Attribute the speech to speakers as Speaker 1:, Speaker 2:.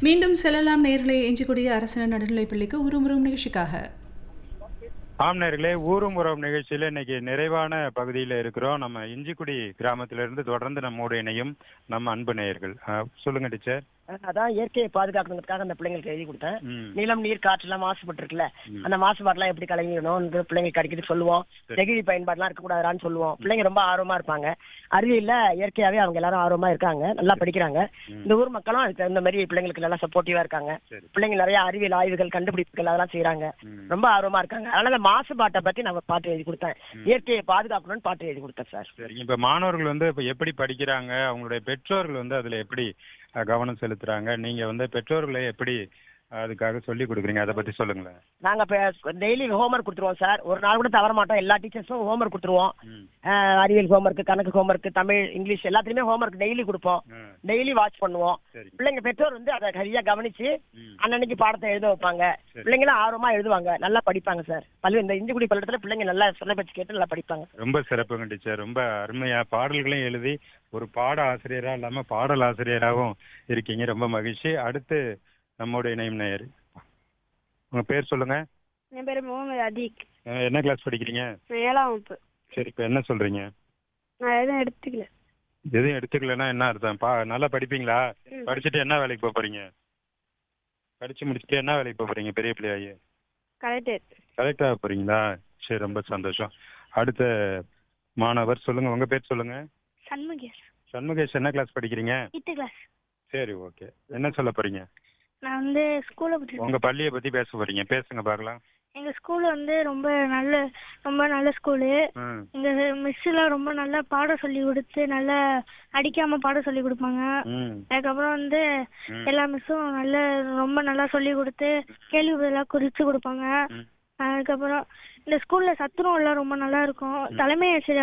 Speaker 1: மீண்டும் செல்லலாம் நேர்களை எஞ்சிக்கூடிய அரசினர் நடுநிலைப் பள்ளிக்கு உருமுறும் நிகழ்ச்சிக்காக
Speaker 2: ஆம் நேர்களே ஊரும் உறவு நிகழ்ச்சியில இன்னைக்கு நிறைவான பகுதியில இருக்கிறோம் நம்ம இஞ்சிக்குடி கிராமத்துல இருந்து தொடர்ந்து நம்மோடு இணையும் நம்ம அன்பு நேயர்கள் அஹ், சொல்லுங்க டீச்சர்
Speaker 3: அதான் இயற்கையை பாதுகாக்கணுங்கிறதுக்காக அந்த பிள்ளைங்களுக்கு எழுதி கொடுத்தேன்
Speaker 2: ம்.
Speaker 3: நிலம் நீர் காற்றுலாம் மாசுபட்டு இருக்குல்ல
Speaker 2: ம்.
Speaker 3: அந்த மாசுபாடுலாம் எப்படி கலங்கிடணும் பிள்ளைங்களுக்கு அடிக்கடி சொல்லுவோம்
Speaker 2: சரி.
Speaker 3: நெகிழி பயன்பாடுலாம் இருக்கக்கூடாதான்னு சொல்லுவோம் பிள்ளைங்க ரொம்ப ஆர்வமா இருப்பாங்க அறிவியல்ல இயற்கையாவே அவங்க எல்லாரும் ஆர்வமா இருக்காங்க நல்லா படிக்கிறாங்க
Speaker 2: ம்.
Speaker 3: இந்த ஊர் மக்களும் அதுக்கு தகுந்த மாதிரி பிள்ளைங்களுக்கு நல்லா சப்போர்ட்டிவா இருக்காங்க
Speaker 2: சரி
Speaker 3: பிள்ளைங்க நிறைய அறிவியல் ஆய்வுகள் கண்டுபிடிப்புகள் அதெல்லாம் செய்றாங்க
Speaker 2: ம்.
Speaker 3: ரொம்ப ஆர்வமா இருக்காங்க அதனால அந்த மாசுபாட்டை பத்தி நான் பாட்டு எழுதி கொடுத்தேன் இயற்கையை பாதுகாக்கணும்னு பாட்டு எழுதி கொடுத்தேன் சார்
Speaker 2: சரிங்க இப்ப மாணவர்கள் வந்து இப்ப எப்படி படிக்கிறாங்க அவங்களுடைய பெற்றோர்கள் வந்து அதுல எப்படி அஹ், கவனம் செலுத்துறாங்க நீங்க வந்து பெற்றோர்களை எப்படி அஹ், அதுக்காக சொல்லி கொடுக்குறீங்க அதை பத்தி சொல்லுங்களேன்
Speaker 3: நாங்க டெய்லி ஹோம்ஒர்க் கொடுத்துருவோம் சார் ஒரு நாள் கூட தவற மாட்டோம் எல்லா டீச்சர்ஸும் ஹோம்ஒர்க் கொடுத்துருவோம்
Speaker 2: ம்.
Speaker 3: ஆஹ் அறிவியல் ஹோம்ஒர்க் கணக்கு ஹோம்ஒர்க் தமிழ் இங்கிலீஷ் எல்லாத்துலயுமே ஹோம்ஒர்க் டெய்லி கொடுப்போம்
Speaker 2: ம்.
Speaker 3: டெய்லி வாட்ச் பண்ணுவோம்
Speaker 2: சரி
Speaker 3: பிள்ளைங்க பெற்றோர் வந்து அதை சரியா கவனிச்சு
Speaker 2: ம்.
Speaker 3: அன்னன்னைக்கு பாடத்தை எழுத வைப்பாங்க
Speaker 2: சரி.
Speaker 3: பிள்ளைங்களும் ஆர்வமா எழுதுவாங்க நல்லா படிப்பாங்க சார் பள்ளி இந்த இஞ்சிக்குடி பள்ளத்துல பிள்ளைங்க நல்லா சொல்ல பேச்சு கேட்டு நல்லா படிப்பாங்க
Speaker 2: ரொம்ப சிறப்புங்க டீச்சர் ரொம்ப அருமையா பாடல்களையும் எழுதி ஒரு பாட ஆசிரியரா இல்லாம பாடல் ஆசிரியராகவும் இருக்கீங்க ரொம்ப மகிழ்ச்சி அடுத்து நம்மோட இணையும் நேயர் உங்க பேர் சொல்லுங்க
Speaker 4: என் பேர் முகமது அதீக்
Speaker 2: அஹ், என்ன கிளாஸ் படிக்கிறீங்க
Speaker 4: நான் ஏழாம் வகுப்பு
Speaker 2: சரி இப்ப என்ன சொல்றீங்க
Speaker 4: நான் எதுவும் எடுத்துக்கல
Speaker 2: எதுவும் எடுத்துக்கலன்னா என்ன அர்த்தம் பா நல்லா படிப்பீங்களா
Speaker 4: ம்.
Speaker 2: படிச்சுட்டு என்ன வேலைக்கு போக போறீங்க படிச்சு முடிச்சுட்டு என்ன வேலைக்கு போக போறீங்க பெரிய பிள்ளையாயி
Speaker 4: கலெக்டர்
Speaker 2: கலெக்டர் ஆக போறீங்களா சரி ரொம்ப சந்தோஷம் அடுத்த மாணவர் சொல்லுங்க உங்க பேர் சொல்லுங்க
Speaker 4: சண்முகேஷ்
Speaker 2: சண்முகேஷ் என்ன கிளாஸ் படிக்கிறீங்க
Speaker 4: எயித்து கிளாஸ்
Speaker 2: சரி ஓகே என்ன சொல்ல போறீங்க
Speaker 4: நான் வந்து ஸ்கூலில் படிச்சிருக்கேன்
Speaker 2: உங்க பள்ளியை பத்தி பேச போறீங்க பேசுங்க பார்க்கலாம்
Speaker 4: எங்கள் ஸ்கூல் வந்து ரொம்ப நல்ல ரொம்ப நல்ல ஸ்கூலு
Speaker 2: ம்
Speaker 4: எங்கள் மிஸ்ஸுலாம் ரொம்ப நல்லா பாடம் சொல்லி கொடுத்து நல்லா அடிக்காமல் பாடம் சொல்லி கொடுப்பாங்க
Speaker 2: ம்
Speaker 4: அதுக்கப்புறம் வந்து
Speaker 2: ம்.
Speaker 4: எல்லா மிஸ்ஸும் நல்ல ரொம்ப நல்லா சொல்லி கொடுத்து கேள்வி பதிலாக குறித்து கொடுப்பாங்க
Speaker 2: ம்.
Speaker 4: அதுக்கப்புறம் இந்த ஸ்கூல்ல சத்துணவு எல்லாம் ரொம்ப நல்லா இருக்கும் தலைமை ஆசிரியர்